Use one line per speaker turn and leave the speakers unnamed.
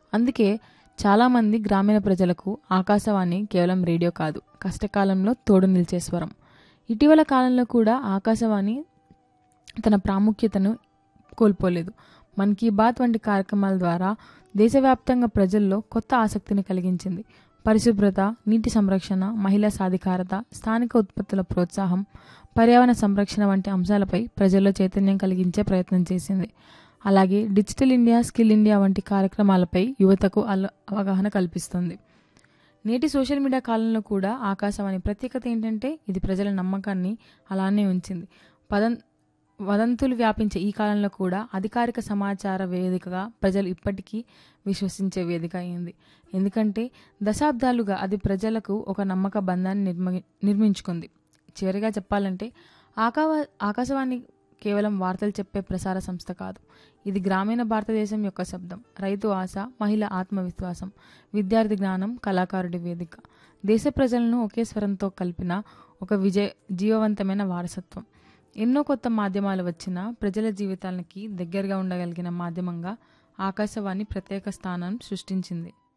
అందుకే చాలామంది గ్రామీణ ప్రజలకు ఆకాశవాణి కేవలం రేడియో కాదు కష్టకాలంలో తోడు నిలిచే స్వరం ఇటీవల కాలంలో కూడా ఆకాశవాణి తన ప్రాముఖ్యతను కోల్పోలేదు మన్ కీ బాత్ వంటి కార్యక్రమాల ద్వారా దేశవ్యాప్తంగా ప్రజల్లో కొత్త ఆసక్తిని కలిగించింది పరిశుభ్రత నీటి సంరక్షణ మహిళా సాధికారత స్థానిక ఉత్పత్తుల ప్రోత్సాహం పర్యావరణ సంరక్షణ వంటి అంశాలపై ప్రజల్లో చైతన్యం కలిగించే ప్రయత్నం చేసింది అలాగే డిజిటల్ ఇండియా స్కిల్ ఇండియా వంటి కార్యక్రమాలపై యువతకు అల అవగాహన కల్పిస్తుంది నేటి సోషల్ మీడియా కాలంలో కూడా ఆకాశవాణి ప్రత్యేకత ఏంటంటే ఇది ప్రజల నమ్మకాన్ని అలానే ఉంచింది పదం వదంతులు వ్యాపించే ఈ కాలంలో కూడా అధికారిక సమాచార వేదికగా ప్రజలు ఇప్పటికీ విశ్వసించే వేదిక అయింది ఎందుకంటే దశాబ్దాలుగా అది ప్రజలకు ఒక నమ్మక బంధాన్ని నిర్మ నిర్మించుకుంది చివరిగా చెప్పాలంటే ఆకావ ఆకాశవాణి కేవలం వార్తలు చెప్పే ప్రసార సంస్థ కాదు ఇది గ్రామీణ భారతదేశం యొక్క శబ్దం రైతు ఆశ మహిళ ఆత్మవిశ్వాసం విద్యార్థి జ్ఞానం కళాకారుడి వేదిక దేశ ప్రజలను ఒకే స్వరంతో కలిపిన ఒక విజయ జీవవంతమైన వారసత్వం ఎన్నో కొత్త మాధ్యమాలు వచ్చినా ప్రజల జీవితాలకి దగ్గరగా ఉండగలిగిన మాధ్యమంగా ఆకాశవాణి ప్రత్యేక స్థానం సృష్టించింది